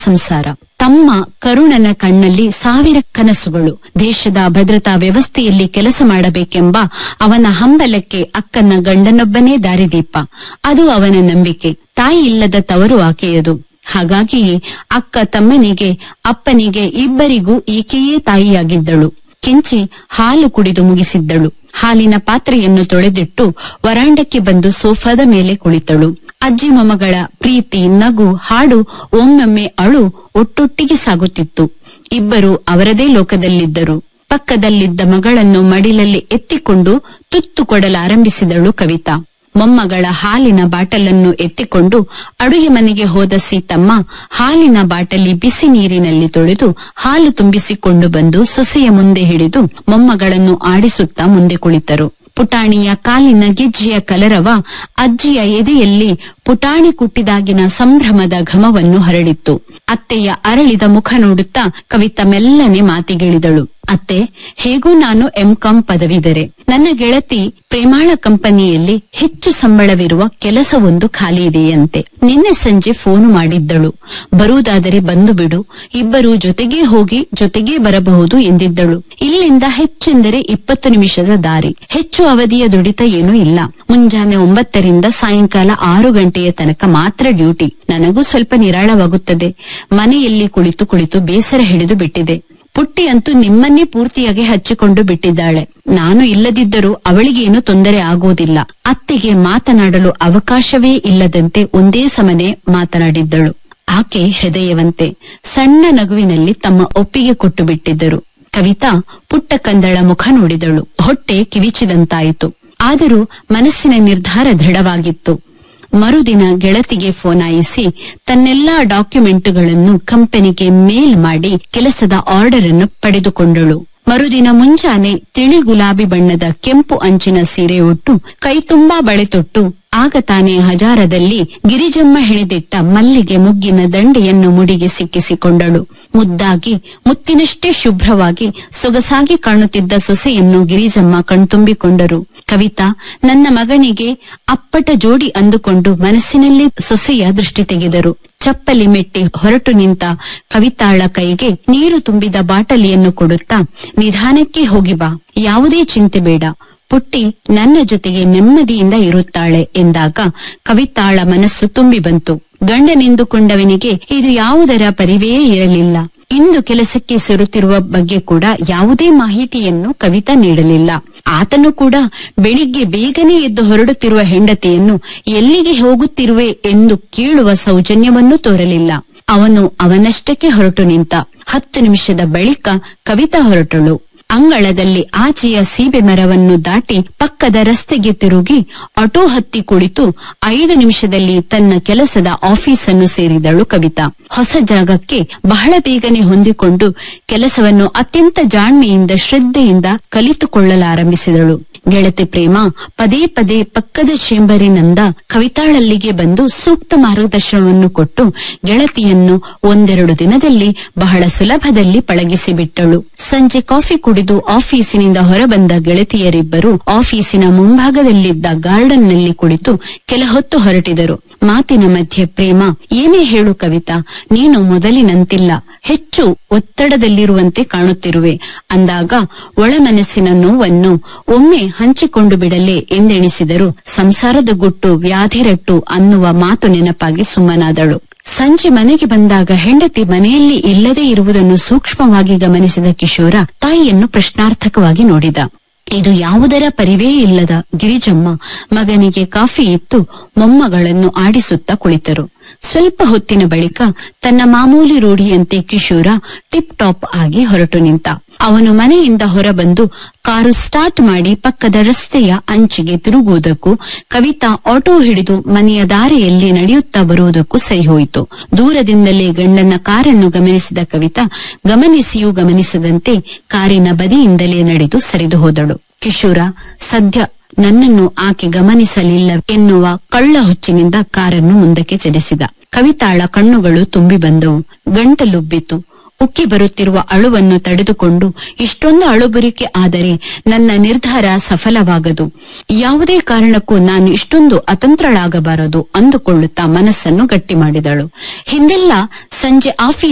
ಸಂಸಾರ ತಮ್ಮ ಕರುಣನ ಕಣ್ಣಲ್ಲಿ ಸಾವಿರ ಕನಸುಗಳು ದೇಶದ ಭದ್ರತಾ ವ್ಯವಸ್ಥೆಯಲ್ಲಿ ಕೆಲಸ ಮಾಡಬೇಕೆಂಬ ಅವನ ಹಂಬಲಕ್ಕೆ ಅಕ್ಕನ ಗಂಡನೊಬ್ಬನೇ ದಾರಿದೀಪ ಅದು ಅವನ ನಂಬಿಕೆ ತಾಯಿ ಇಲ್ಲದ ತವರು ಆಕೆಯದು ಹಾಗಾಗಿಯೇ ಅಕ್ಕ ತಮ್ಮನಿಗೆ ಅಪ್ಪನಿಗೆ ಇಬ್ಬರಿಗೂ ಈಕೆಯೇ ತಾಯಿಯಾಗಿದ್ದಳು ಕೆಂಚಿ ಹಾಲು ಕುಡಿದು ಮುಗಿಸಿದ್ದಳು ಹಾಲಿನ ಪಾತ್ರೆಯನ್ನು ತೊಳೆದಿಟ್ಟು ವರಾಂಡಕ್ಕೆ ಬಂದು ಸೋಫಾದ ಮೇಲೆ ಕುಳಿತಳು ಅಜ್ಜಿ ಮೊಮ್ಮಗಳ ಪ್ರೀತಿ ನಗು ಹಾಡು ಒಮ್ಮೊಮ್ಮೆ ಅಳು ಒಟ್ಟೊಟ್ಟಿಗೆ ಸಾಗುತ್ತಿತ್ತು ಇಬ್ಬರು ಅವರದೇ ಲೋಕದಲ್ಲಿದ್ದರು ಪಕ್ಕದಲ್ಲಿದ್ದ ಮಗಳನ್ನು ಮಡಿಲಲ್ಲಿ ಎತ್ತಿಕೊಂಡು ತುತ್ತು ಕೊಡಲಾರಂಭಿಸಿದಳು ಕವಿತಾ ಮೊಮ್ಮಗಳ ಹಾಲಿನ ಬಾಟಲನ್ನು ಎತ್ತಿಕೊಂಡು ಅಡುಗೆ ಮನೆಗೆ ಹೋದ ಸೀತಮ್ಮ ಹಾಲಿನ ಬಾಟಲಿ ಬಿಸಿ ನೀರಿನಲ್ಲಿ ತೊಳೆದು ಹಾಲು ತುಂಬಿಸಿಕೊಂಡು ಬಂದು ಸೊಸೆಯ ಮುಂದೆ ಹಿಡಿದು ಮೊಮ್ಮಗಳನ್ನು ಆಡಿಸುತ್ತಾ ಮುಂದೆ ಕುಳಿತರು ಪುಟಾಣಿಯ ಕಾಲಿನ ಗೆಜ್ಜೆಯ ಕಲರವ ಅಜ್ಜಿಯ ಎದೆಯಲ್ಲಿ ಪುಟಾಣಿ ಕುಟ್ಟಿದಾಗಿನ ಸಂಭ್ರಮದ ಘಮವನ್ನು ಹರಡಿತ್ತು ಅತ್ತೆಯ ಅರಳಿದ ಮುಖ ನೋಡುತ್ತಾ ಕವಿತ ಮೆಲ್ಲನೆ ಮಾತಿಗಿಳಿದಳು ಅತ್ತೆ ಹೇಗೂ ನಾನು ಎಂಕಾಂ ಪದವಿದರೆ ನನ್ನ ಗೆಳತಿ ಪ್ರೇಮಾಳ ಕಂಪನಿಯಲ್ಲಿ ಹೆಚ್ಚು ಸಂಬಳವಿರುವ ಕೆಲಸವೊಂದು ಖಾಲಿ ಇದೆಯಂತೆ ನಿನ್ನೆ ಸಂಜೆ ಫೋನು ಮಾಡಿದ್ದಳು ಬರುವುದಾದರೆ ಬಂದು ಬಿಡು ಇಬ್ಬರು ಜೊತೆಗೇ ಹೋಗಿ ಜೊತೆಗೇ ಬರಬಹುದು ಎಂದಿದ್ದಳು ಇಲ್ಲಿಂದ ಹೆಚ್ಚೆಂದರೆ ಇಪ್ಪತ್ತು ನಿಮಿಷದ ದಾರಿ ಹೆಚ್ಚು ಅವಧಿಯ ದುಡಿತ ಏನೂ ಇಲ್ಲ ಮುಂಜಾನೆ ಒಂಬತ್ತರಿಂದ ಸಾಯಂಕಾಲ ಆರು ಗಂಟೆಯ ತನಕ ಮಾತ್ರ ಡ್ಯೂಟಿ ನನಗೂ ಸ್ವಲ್ಪ ನಿರಾಳವಾಗುತ್ತದೆ ಮನೆಯಲ್ಲಿ ಕುಳಿತು ಕುಳಿತು ಬೇಸರ ಹಿಡಿದು ಬಿಟ್ಟಿದೆ ಪುಟ್ಟಿ ಅಂತೂ ನಿಮ್ಮನ್ನೇ ಪೂರ್ತಿಯಾಗಿ ಹಚ್ಚಿಕೊಂಡು ಬಿಟ್ಟಿದ್ದಾಳೆ ನಾನು ಇಲ್ಲದಿದ್ದರೂ ಅವಳಿಗೇನು ತೊಂದರೆ ಆಗುವುದಿಲ್ಲ ಅತ್ತೆಗೆ ಮಾತನಾಡಲು ಅವಕಾಶವೇ ಇಲ್ಲದಂತೆ ಒಂದೇ ಸಮನೆ ಮಾತನಾಡಿದ್ದಳು ಆಕೆ ಹೃದಯವಂತೆ ಸಣ್ಣ ನಗುವಿನಲ್ಲಿ ತಮ್ಮ ಒಪ್ಪಿಗೆ ಕೊಟ್ಟು ಬಿಟ್ಟಿದ್ದರು ಕವಿತಾ ಪುಟ್ಟ ಕಂದಳ ಮುಖ ನೋಡಿದಳು ಹೊಟ್ಟೆ ಕಿವಿಚಿದಂತಾಯಿತು ಆದರೂ ಮನಸ್ಸಿನ ನಿರ್ಧಾರ ದೃಢವಾಗಿತ್ತು ಮರುದಿನ ಗೆಳತಿಗೆ ಫೋನಾಯಿಸಿ ತನ್ನೆಲ್ಲಾ ಡಾಕ್ಯುಮೆಂಟುಗಳನ್ನು ಕಂಪನಿಗೆ ಮೇಲ್ ಮಾಡಿ ಕೆಲಸದ ಆರ್ಡರ್ ಅನ್ನು ಪಡೆದುಕೊಂಡಳು ಮರುದಿನ ಮುಂಜಾನೆ ತಿಳಿ ಗುಲಾಬಿ ಬಣ್ಣದ ಕೆಂಪು ಅಂಚಿನ ಸೀರೆ ಉಟ್ಟು ಕೈತುಂಬಾ ಬಳೆ ತೊಟ್ಟು ಆಗ ತಾನೇ ಹಜಾರದಲ್ಲಿ ಗಿರಿಜಮ್ಮ ಹೆಣೆದಿಟ್ಟ ಮಲ್ಲಿಗೆ ಮುಗ್ಗಿನ ದಂಡೆಯನ್ನು ಮುಡಿಗೆ ಸಿಕ್ಕಿಸಿಕೊಂಡಳು ಮುದ್ದಾಗಿ ಮುತ್ತಿನಷ್ಟೇ ಶುಭ್ರವಾಗಿ ಸೊಗಸಾಗಿ ಕಾಣುತ್ತಿದ್ದ ಸೊಸೆಯನ್ನು ಗಿರಿಜಮ್ಮ ಕಣ್ತುಂಬಿಕೊಂಡರು ಕವಿತಾ ನನ್ನ ಮಗನಿಗೆ ಅಪ್ಪಟ ಜೋಡಿ ಅಂದುಕೊಂಡು ಮನಸ್ಸಿನಲ್ಲಿ ಸೊಸೆಯ ದೃಷ್ಟಿ ತೆಗೆದರು ಚಪ್ಪಲಿ ಮೆಟ್ಟಿ ಹೊರಟು ನಿಂತ ಕವಿತಾಳ ಕೈಗೆ ನೀರು ತುಂಬಿದ ಬಾಟಲಿಯನ್ನು ಕೊಡುತ್ತಾ ನಿಧಾನಕ್ಕೆ ಹೋಗಿ ಬಾ ಯಾವುದೇ ಚಿಂತೆ ಬೇಡ ಪುಟ್ಟಿ ನನ್ನ ಜೊತೆಗೆ ನೆಮ್ಮದಿಯಿಂದ ಇರುತ್ತಾಳೆ ಎಂದಾಗ ಕವಿತಾಳ ಮನಸ್ಸು ತುಂಬಿ ಬಂತು ಗಂಡನೆಂದುಕೊಂಡವನಿಗೆ ಇದು ಯಾವುದರ ಪರಿವೇ ಇರಲಿಲ್ಲ ಇಂದು ಕೆಲಸಕ್ಕೆ ಸೇರುತ್ತಿರುವ ಬಗ್ಗೆ ಕೂಡ ಯಾವುದೇ ಮಾಹಿತಿಯನ್ನು ಕವಿತಾ ನೀಡಲಿಲ್ಲ ಆತನು ಕೂಡ ಬೆಳಿಗ್ಗೆ ಬೇಗನೆ ಎದ್ದು ಹೊರಡುತ್ತಿರುವ ಹೆಂಡತಿಯನ್ನು ಎಲ್ಲಿಗೆ ಹೋಗುತ್ತಿರುವೆ ಎಂದು ಕೇಳುವ ಸೌಜನ್ಯವನ್ನು ತೋರಲಿಲ್ಲ ಅವನು ಅವನಷ್ಟಕ್ಕೆ ಹೊರಟು ನಿಂತ ಹತ್ತು ನಿಮಿಷದ ಬಳಿಕ ಕವಿತಾ ಹೊರಟಳು ಅಂಗಳದಲ್ಲಿ ಆಚೆಯ ಸೀಬೆ ಮರವನ್ನು ದಾಟಿ ಪಕ್ಕದ ರಸ್ತೆಗೆ ತಿರುಗಿ ಆಟೋ ಹತ್ತಿ ಕುಳಿತು ಐದು ನಿಮಿಷದಲ್ಲಿ ತನ್ನ ಕೆಲಸದ ಆಫೀಸನ್ನು ಸೇರಿದಳು ಕವಿತಾ ಹೊಸ ಜಾಗಕ್ಕೆ ಬಹಳ ಬೇಗನೆ ಹೊಂದಿಕೊಂಡು ಕೆಲಸವನ್ನು ಅತ್ಯಂತ ಜಾಣ್ಮೆಯಿಂದ ಶ್ರದ್ಧೆಯಿಂದ ಕಲಿತುಕೊಳ್ಳಲಾರಂಭಿಸಿದಳು ಗೆಳತಿ ಪ್ರೇಮ ಪದೇ ಪದೇ ಪಕ್ಕದ ಚೇಂಬರಿನಿಂದ ಕವಿತಾಳಲ್ಲಿಗೆ ಬಂದು ಸೂಕ್ತ ಮಾರ್ಗದರ್ಶನವನ್ನು ಕೊಟ್ಟು ಗೆಳತಿಯನ್ನು ಒಂದೆರಡು ದಿನದಲ್ಲಿ ಬಹಳ ಸುಲಭದಲ್ಲಿ ಪಳಗಿಸಿಬಿಟ್ಟಳು ಸಂಜೆ ಕಾಫಿ ಕುಡಿದು ಆಫೀಸಿನಿಂದ ಹೊರಬಂದ ಗೆಳತಿಯರಿಬ್ಬರು ಆಫೀಸಿನ ಮುಂಭಾಗದಲ್ಲಿದ್ದ ಗಾರ್ಡನ್ ನಲ್ಲಿ ಕುಳಿತು ಕೆಲ ಹೊತ್ತು ಹೊರಟಿದರು ಮಾತಿನ ಮಧ್ಯೆ ಪ್ರೇಮ ಏನೇ ಹೇಳು ಕವಿತಾ ನೀನು ಮೊದಲಿನಂತಿಲ್ಲ ಹೆಚ್ಚು ಒತ್ತಡದಲ್ಲಿರುವಂತೆ ಕಾಣುತ್ತಿರುವೆ ಅಂದಾಗ ಒಳಮನಸ್ಸಿನ ನೋವನ್ನು ಒಮ್ಮೆ ಹಂಚಿಕೊಂಡು ಬಿಡಲೇ ಎಂದೆಣಿಸಿದರು ಸಂಸಾರದ ಗುಟ್ಟು ವ್ಯಾಧಿರಟ್ಟು ಅನ್ನುವ ಮಾತು ನೆನಪಾಗಿ ಸುಮ್ಮನಾದಳು ಸಂಜೆ ಮನೆಗೆ ಬಂದಾಗ ಹೆಂಡತಿ ಮನೆಯಲ್ಲಿ ಇಲ್ಲದೆ ಇರುವುದನ್ನು ಸೂಕ್ಷ್ಮವಾಗಿ ಗಮನಿಸಿದ ಕಿಶೋರ ತಾಯಿಯನ್ನು ಪ್ರಶ್ನಾರ್ಥಕವಾಗಿ ನೋಡಿದ ಇದು ಯಾವುದರ ಪರಿವೇ ಇಲ್ಲದ ಗಿರಿಜಮ್ಮ ಮಗನಿಗೆ ಕಾಫಿ ಇತ್ತು ಮೊಮ್ಮಗಳನ್ನು ಆಡಿಸುತ್ತಾ ಕುಳಿತರು ಸ್ವಲ್ಪ ಹೊತ್ತಿನ ಬಳಿಕ ತನ್ನ ಮಾಮೂಲಿ ರೂಢಿಯಂತೆ ಕಿಶೋರ ಟಿಪ್ ಟಾಪ್ ಆಗಿ ಹೊರಟು ನಿಂತ ಅವನು ಮನೆಯಿಂದ ಹೊರಬಂದು ಕಾರು ಸ್ಟಾರ್ಟ್ ಮಾಡಿ ಪಕ್ಕದ ರಸ್ತೆಯ ಅಂಚಿಗೆ ತಿರುಗುವುದಕ್ಕೂ ಕವಿತಾ ಆಟೋ ಹಿಡಿದು ಮನೆಯ ದಾರಿಯಲ್ಲಿ ನಡೆಯುತ್ತಾ ಬರುವುದಕ್ಕೂ ಸರಿ ಹೋಯಿತು ದೂರದಿಂದಲೇ ಗಂಡನ ಕಾರನ್ನು ಗಮನಿಸಿದ ಕವಿತಾ ಗಮನಿಸಿಯೂ ಗಮನಿಸದಂತೆ ಕಾರಿನ ಬದಿಯಿಂದಲೇ ನಡೆದು ಸರಿದು ಹೋದಳು ಕಿಶೋರ ಸದ್ಯ ನನ್ನನ್ನು ಆಕೆ ಗಮನಿಸಲಿಲ್ಲ ಎನ್ನುವ ಕಳ್ಳ ಹುಚ್ಚಿನಿಂದ ಕಾರನ್ನು ಮುಂದಕ್ಕೆ ಚಲಿಸಿದ ಕವಿತಾಳ ಕಣ್ಣುಗಳು ತುಂಬಿ ಬಂದವು ಗಂಟಲುಬ್ಬಿತು ಉಕ್ಕಿ ಬರುತ್ತಿರುವ ಅಳುವನ್ನು ತಡೆದುಕೊಂಡು ಇಷ್ಟೊಂದು ಅಳುಬುರಿಕೆ ಆದರೆ ನನ್ನ ನಿರ್ಧಾರ ಸಫಲವಾಗದು ಯಾವುದೇ ಕಾರಣಕ್ಕೂ ನಾನು ಇಷ್ಟೊಂದು ಅತಂತ್ರಳಾಗಬಾರದು ಅಂದುಕೊಳ್ಳುತ್ತಾ ಮನಸ್ಸನ್ನು ಗಟ್ಟಿ ಮಾಡಿದಳು ಹಿಂದೆಲ್ಲ ಸಂಜೆ ಆಫೀಸ್